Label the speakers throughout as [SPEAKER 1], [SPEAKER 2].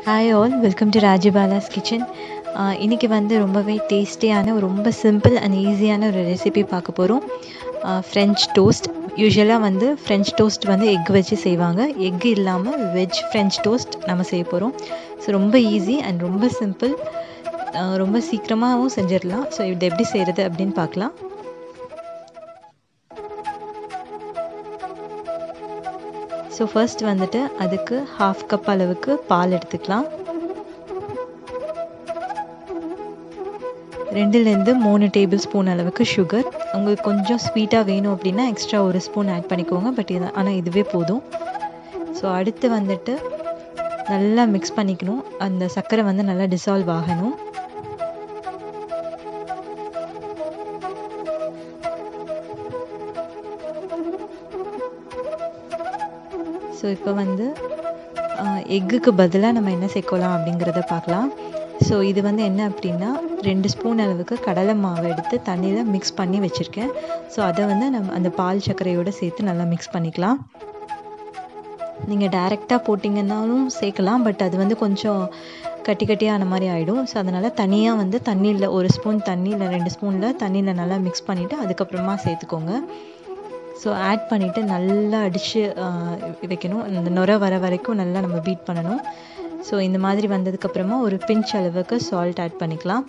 [SPEAKER 1] hi all welcome to Rajabala's kitchen இன்றைக்கி வந்து ரொம்பவே டேஸ்டியான ஒரு ரொம்ப சிம்பிள் அண்ட் ஈஸியான ஒரு ரெசிபி பார்க்க போகிறோம் ஃப்ரெஞ்ச் டோஸ்ட் யூஸ்வலாக வந்து ஃப்ரெஞ்ச் டோஸ்ட் வந்து எக் வச்சு செய்வாங்க எக் இல்லாமல் வெஜ் ஃப்ரெஞ்ச் டோஸ்ட் நம்ம செய்ய போகிறோம் ஸோ ரொம்ப ஈஸி அண்ட் ரொம்ப சிம்பிள் ரொம்ப சீக்கிரமாகவும் செஞ்சிடலாம் ஸோ இது எப்படி செய்கிறது அப்படின்னு பார்க்கலாம் ஸோ ஃபர்ஸ்ட் வந்துட்டு அதுக்கு ஹாஃப் கப் அளவுக்கு பால் எடுத்துக்கலாம் ரெண்டுலேருந்து மூணு டேபிள் ஸ்பூன் அளவுக்கு சுகர் உங்களுக்கு கொஞ்சம் ஸ்வீட்டாக வேணும் அப்படின்னா எக்ஸ்ட்ரா ஒரு ஸ்பூன் ஆட் பண்ணிக்கோங்க பட் இது ஆனால் இதுவே போதும் ஸோ அடுத்து வந்துட்டு நல்லா மிக்ஸ் பண்ணிக்கணும் அந்த சர்க்கரை வந்து நல்லா டிசால்வ் ஆகணும் ஸோ இப்போ வந்து எக்குக்கு பதிலாக நம்ம என்ன சேர்க்கலாம் அப்படிங்கிறத பார்க்கலாம் ஸோ இது வந்து என்ன அப்படின்னா ரெண்டு ஸ்பூன் அளவுக்கு கடலை மாவு எடுத்து தண்ணியில் மிக்ஸ் பண்ணி வச்சுருக்கேன் ஸோ அதை வந்து நம்ம அந்த பால் சர்க்கரையோடு சேர்த்து நல்லா மிக்ஸ் பண்ணிக்கலாம் நீங்கள் டைரெக்டாக போட்டிங்கன்னாலும் சேர்க்கலாம் பட் அது வந்து கொஞ்சம் கட்டி கட்டியான மாதிரி ஆகிடும் ஸோ அதனால் தனியாக வந்து தண்ணியில் ஒரு ஸ்பூன் தண்ணியில் ரெண்டு ஸ்பூனில் தண்ணியில் நல்லா மிக்ஸ் பண்ணிவிட்டு அதுக்கப்புறமா சேர்த்துக்கோங்க ஸோ ஆட் பண்ணிவிட்டு நல்லா அடித்து வைக்கணும் இந்த நுர வர வரைக்கும் நல்லா நம்ம பீட் பண்ணணும் ஸோ இந்த மாதிரி வந்ததுக்கப்புறமா ஒரு பிஞ்ச் அளவுக்கு சால்ட் ஆட் பண்ணிக்கலாம்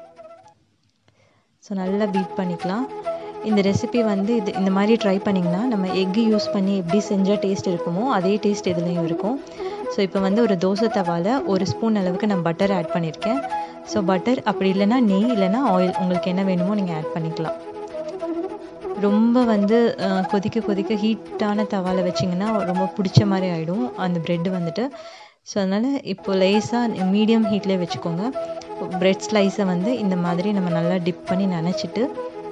[SPEAKER 1] ஸோ நல்லா பீட் பண்ணிக்கலாம் இந்த ரெசிபி வந்து இது இந்த மாதிரி ட்ரை பண்ணிங்கன்னா நம்ம எக்கு யூஸ் பண்ணி எப்படி செஞ்சால் டேஸ்ட் இருக்குமோ அதே டேஸ்ட் இதுலேயும் இருக்கும் ஸோ இப்போ வந்து ஒரு தோசை தவாவில் ஒரு ஸ்பூன் அளவுக்கு நான் பட்டர் ஆட் பண்ணியிருக்கேன் ஸோ பட்டர் அப்படி இல்லைன்னா நெய் இல்லைன்னா ஆயில் உங்களுக்கு என்ன வேணுமோ நீங்கள் ஆட் பண்ணிக்கலாம் ரொம்ப வந்து கொதிக்க கொதிக்க ஹீட்டான தவாவில் வச்சிங்கன்னா ரொம்ப பிடிச்ச மாதிரி ஆகிடும் அந்த ப்ரெட்டு வந்துட்டு ஸோ அதனால் இப்போ லேஸாக மீடியம் ஹீட்லேயே வச்சுக்கோங்க ப்ரெட் ஸ்லைஸை வந்து இந்த மாதிரி நம்ம நல்லா டிப் பண்ணி நினச்சிட்டு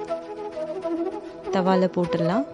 [SPEAKER 1] தவாவில் போட்டுடலாம்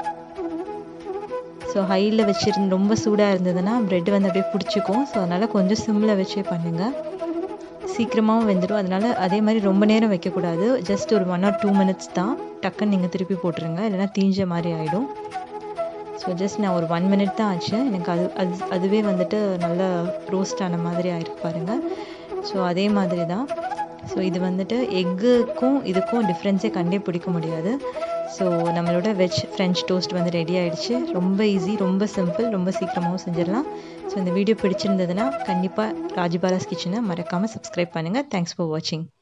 [SPEAKER 1] ஸோ ஹையில் வச்சுருந்து ரொம்ப சூடாக இருந்ததுன்னா ப்ரெட் வந்து அப்படியே பிடிச்சிக்கும் ஸோ அதனால் கொஞ்சம் சிம்மில் வச்சே பண்ணுங்கள் சீக்கிரமாகவும் வெந்துடும் அதனால் அதே மாதிரி ரொம்ப நேரம் வைக்கக்கூடாது ஜஸ்ட் ஒரு ஒன் ஆர் டூ மினிட்ஸ் தான் டக்குன்னு நீங்கள் திருப்பி போட்டுருங்க இல்லைனா தீஞ்ச மாதிரி ஆகிடும் ஸோ ஜஸ்ட் நான் ஒரு ஒன் மினிட் தான் ஆச்சு எனக்கு அது அது அதுவே வந்துட்டு நல்லா ரோஸ்ட் ஆன மாதிரி ஆயிருக்கு பாருங்கள் ஸோ அதே மாதிரி தான் ஸோ இது வந்துட்டு எக்குக்கும் இதுக்கும் டிஃப்ரென்ஸே கண்டே பிடிக்க முடியாது ஸோ நம்மளோட வெஜ் ஃப்ரெஞ்ச் டோஸ்ட் வந்து ரெடி ஆகிடுச்சு ரொம்ப ஈஸி ரொம்ப சிம்பிள் ரொம்ப சீக்கிரமாகவும் செஞ்சிடலாம் ஸோ இந்த வீடியோ பிடிச்சிருந்ததுன்னா கண்டிப்பாக ராஜபாலாஸ் கிச்சனை மறக்காமல் சப்ஸ்கிரைப் பண்ணுங்கள் தேங்க்ஸ் ஃபார் வாட்சிங்